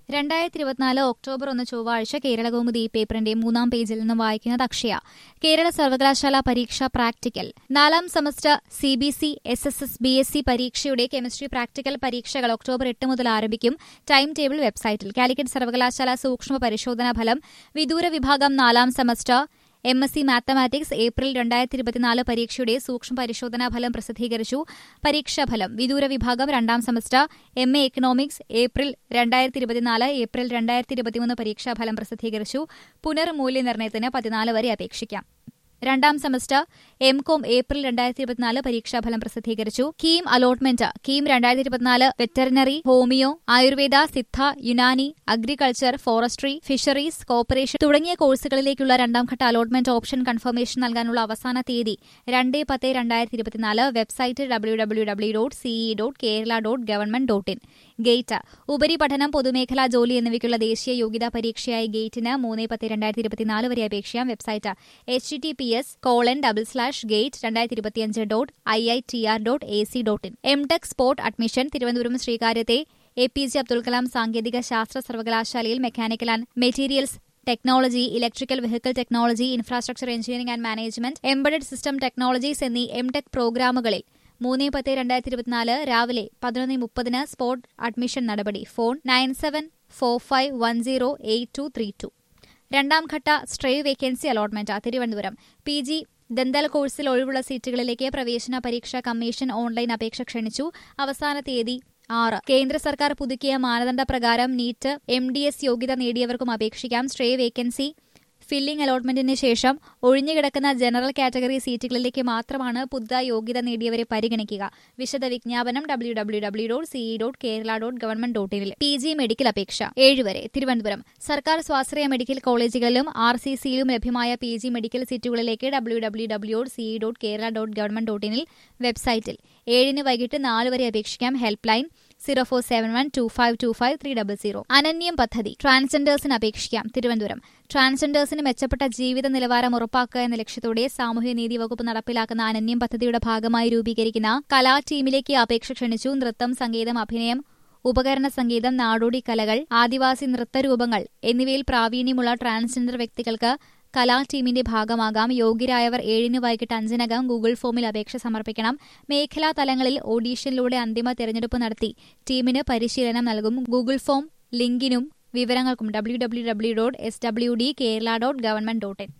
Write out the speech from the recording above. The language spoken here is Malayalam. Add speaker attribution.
Speaker 1: രണ്ടായിരത്തി ഇരുപത്തിനാല് ഒക്ടോബർ ഒന്ന് ചൊവ്വാഴ്ച കേരളകൗമുദി പേപ്പറിന്റെ മൂന്നാം പേജിൽ നിന്ന് വായിക്കുന്നത് അക്ഷയ കേരള സർവകലാശാല പരീക്ഷ പ്രാക്ടിക്കൽ നാലാം semester C B C S S S B S C പരീക്ഷയുടെ കെമിസ്ട്രി പ്രാക്ടിക്കൽ പരീക്ഷകൾ ഒക്ടോബർ എട്ട് മുതൽ ആരംഭിക്കും ടൈം ടേബിൾ വെബ്സൈറ്റിൽ കാലിക്കറ്റ് സർവകലാശാല സൂക്ഷ്മ പരിശോധനാ ഫലം വിദൂര വിഭാഗം നാലാം semester M S C mathematics April രണ്ടായിരത്തി ഇരുപത്തിനാല് പരീക്ഷയുടെ സൂക്ഷ്മ പരിശോധനാ ഫലം പ്രസിദ്ധീകരിച്ചു പരീക്ഷാഫലം വിദൂര വിഭാഗം രണ്ടാം semester M A economics April രണ്ടായിരത്തി ഇരുപത്തിനാല് ഏപ്രിൽ രണ്ടായിരത്തി ഇരുപത്തിമൂന്ന് പരീക്ഷാഫലം പ്രസിദ്ധീകരിച്ചു പുനർമൂല്യനിർണ്ണയത്തിന് പതിനാല് വരെ അപേക്ഷിക്കാം രണ്ടാം സെമസ്റ്റർ എം കോം ഏപ്രിൽ രണ്ടായിരത്തി ഇരുപത്തിനാല് പരീക്ഷാഫലം പ്രസിദ്ധീകരിച്ചു കീം അലോട്ട്മെന്റ് കീം രണ്ടായിരത്തി ഇരുപത്തിനാല് veterinary homeo Ayurveda Siddha Unani agriculture forestry fisheries corporation തുടങ്ങിയ കോഴ്സുകളിലേക്കുള്ള രണ്ടാംഘട്ട അലോട്ട്മെന്റ് ഓപ്ഷൻ കൺഫർമേഷൻ നൽകാനുള്ള അവസാന തീയതി രണ്ട് പത്ത് രണ്ടായിരത്തി ഇരുപത്തിനാല് website W W W dot C E dot Kerala dot government dot in GATE ഉപരിപഠനം പൊതുമേഖലാ ജോലി എന്നിവയ്ക്കുള്ള ദേശീയ യോഗ്യതാ പരീക്ഷയായ ഗേറ്റിന് മൂന്ന് പത്ത് രണ്ടായിരത്തി ഇരുപത്തിനാല് വരെ അപേക്ഷിക്കാം website H T P S colon double slash GATE രണ്ടായിരത്തി ഇരുപത്തിയഞ്ച് dot I I T R dot A C dot in M tech spot admission Thiruvananthapuram ശ്രീകാര്യത്തെ A P J Abdul Kalam സാങ്കേതിക ശാസ്ത്ര സർവകലാശാലയിൽ mechanical and materials technology electrical vehicle technology infrastructure engineering and management embedded system technologies എന്നീ എം ടെക് പ്രോഗ്രാമുകളിൽ മൂന്ന് പത്ത് രണ്ടായിരത്തി ഇരുപത്തിനാല് രാവിലെ പതിനൊന്ന് മുപ്പതിന് സ്പോട്ട് അഡ്മിഷൻ നടപടി phone nine seven four five one zero eight two three two രണ്ടാം ഘട്ട stray vacancy allotment Thiruvananthapuram P G dental കോഴ്സിൽ ഒഴിവുള്ള സീറ്റുകളിലേക്ക് പ്രവേശന പരീക്ഷാ കമ്മീഷൻ ഓൺലൈൻ അപേക്ഷ ക്ഷണിച്ചു അവസാന തീയതി ആറ് കേന്ദ്ര സർക്കാർ പുതുക്കിയ മാനദണ്ഡ പ്രകാരം നീറ്റ് എം ഡി എസ് യോഗ്യത നേടിയവർക്കും അപേക്ഷിക്കാം സ്ട്രേ വേക്കൻസി ഫില്ലിംഗ് അലോട്ട്മെന്റിന് ശേഷം ഒഴിഞ്ഞുകിടക്കുന്ന ജനറൽ കാറ്റഗറി സീറ്റുകളിലേക്ക് മാത്രമാണ് പുതുതായി യോഗ്യത നേടിയവരെ പരിഗണിക്കുക വിശദ വിജ്ഞാപനം W W W dot C E dot Kerala dot government dot ഇനിൽ പി ജി മെഡിക്കൽ അപേക്ഷ ഏഴുവരെ തിരുവനന്തപുരം സർക്കാർ സ്വാശ്രയ മെഡിക്കൽ കോളേജുകളിലും ആർ സി സിയിലും ലഭ്യമായ പി ജി മെഡിക്കൽ സീറ്റുകളിലേക്ക് W W W dot C E dot Kerala dot government dot ഇനിൽ വെബ്സൈറ്റിൽ ഏഴിന് വൈകിട്ട് നാല് വരെ അപേക്ഷിക്കാം help line zero four seven one two five two five three double zero Ananyam പദ്ധതി ട്രാൻസ്ജെൻഡേഴ്സിന് അപേക്ഷിക്കാം തിരുവനന്തപുരം ട്രാൻസ്ജെൻഡേഴ്സിന് മെച്ചപ്പെട്ട ജീവിത നിലവാരം ഉറപ്പാക്കുക എന്ന ലക്ഷ്യത്തോടെ സാമൂഹ്യനീതി വകുപ്പ് നടപ്പിലാക്കുന്ന അനന്യം പദ്ധതിയുടെ ഭാഗമായി രൂപീകരിക്കുന്ന കലാ ടീമിലേക്ക് അപേക്ഷ ക്ഷണിച്ചു നൃത്തം സംഗീതം അഭിനയം ഉപകരണ സംഗീതം നാടോടി കലകൾ ആദിവാസി നൃത്തരൂപങ്ങൾ എന്നിവയിൽ പ്രാവീണ്യമുള്ള ട്രാൻസ്ജെൻഡർ വ്യക്തികൾക്ക് കലാ ടീമിന്റെ ഭാഗമാകാം യോഗ്യരായവർ ഏഴിന് വൈകിട്ട് അഞ്ചിനകം ഗൂഗിൾ ഫോമിൽ അപേക്ഷ സമർപ്പിക്കണം മേഖലാ തലങ്ങളിൽ ഓഡീഷനിലൂടെ അന്തിമ തെരഞ്ഞെടുപ്പ് നടത്തി ടീമിന് പരിശീലനം നൽകും ഗൂഗിൾ ഫോം ലിങ്കിനും വിവരങ്ങൾക്കും W W W dot S W D Kerala dot government dot in